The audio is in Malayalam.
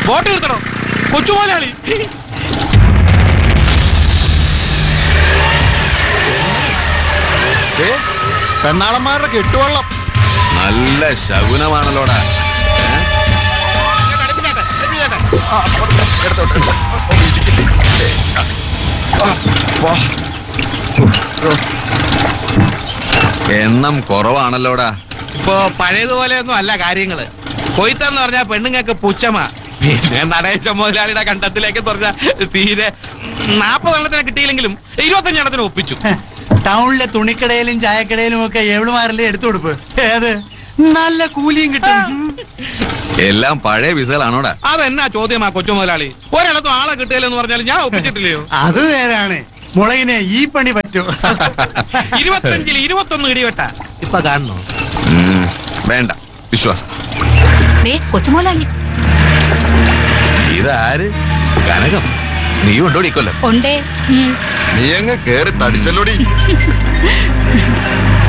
ബോട്ട് നിർത്തണോ കൊച്ചു മുതലാളി ദേ, പെണ്ണാളന്മാരുടെ കെട്ടുവള്ളം നല്ല ശകുനമാണല്ലോടാ ആ, എടുത്തോട്ടെ, എടുത്തോട്ടെ. ഓ, ഇരിക്ക്. ആ, വാ. എണ്ണം കുറവാണല്ലോടാ ഇപ്പൊ പഴയതുപോലെയൊന്നും അല്ല കാര്യങ്ങള് കൊയ്ത്തെന്ന് പറഞ്ഞാൽ പെണ്ണുങ്ങൾക്ക് പുച്ഛമാ പിന്നെ നടേശ മുതലാളിയുടെ കണ്ടത്തിലേക്ക് പറഞ്ഞ തീരെ നാപ്പതെണ്ണത്തിന് കിട്ടിയില്ലെങ്കിലും ഇരുപത്തഞ്ചെണ്ണത്തിന് ഒപ്പിച്ചു ടൗണിലെ തുണിക്കടയിലും ചായക്കടയിലും ഒക്കെ എവളുമാരല്ലേ എടുത്തു കൊടുപ്പ് ഏത് നല്ല കൂലിയും കിട്ടും എല്ലാം പഴയ വിസകളാണോടാ അതെന്നാ ചോദ്യമാ കൊച്ചു മുതലാളി ഒരിടത്തും ആളെ കിട്ടിയില്ലെന്ന് പറഞ്ഞാൽ ഞാൻ ഒപ്പിച്ചിട്ടില്ലയോ അത് നേരാണ് മുളകിനെ ഈ പണി പറ്റൂ ഇരുപത്തഞ്ചിൽ ഇരുപത്തൊന്ന് ഇടിവെട്ട ഇപ്പൊ കാണണോ ഉം, വേണ്ട വിശ്വാസം ദേ കൊച്ചുമോലാളി ഇതാര് കനകം നീ ഉണ്ടോടി കൊല്ലം ഉണ്ടേ ഉം. നീ അങ്ങ് കേറി തടിച്ചല്ലോടി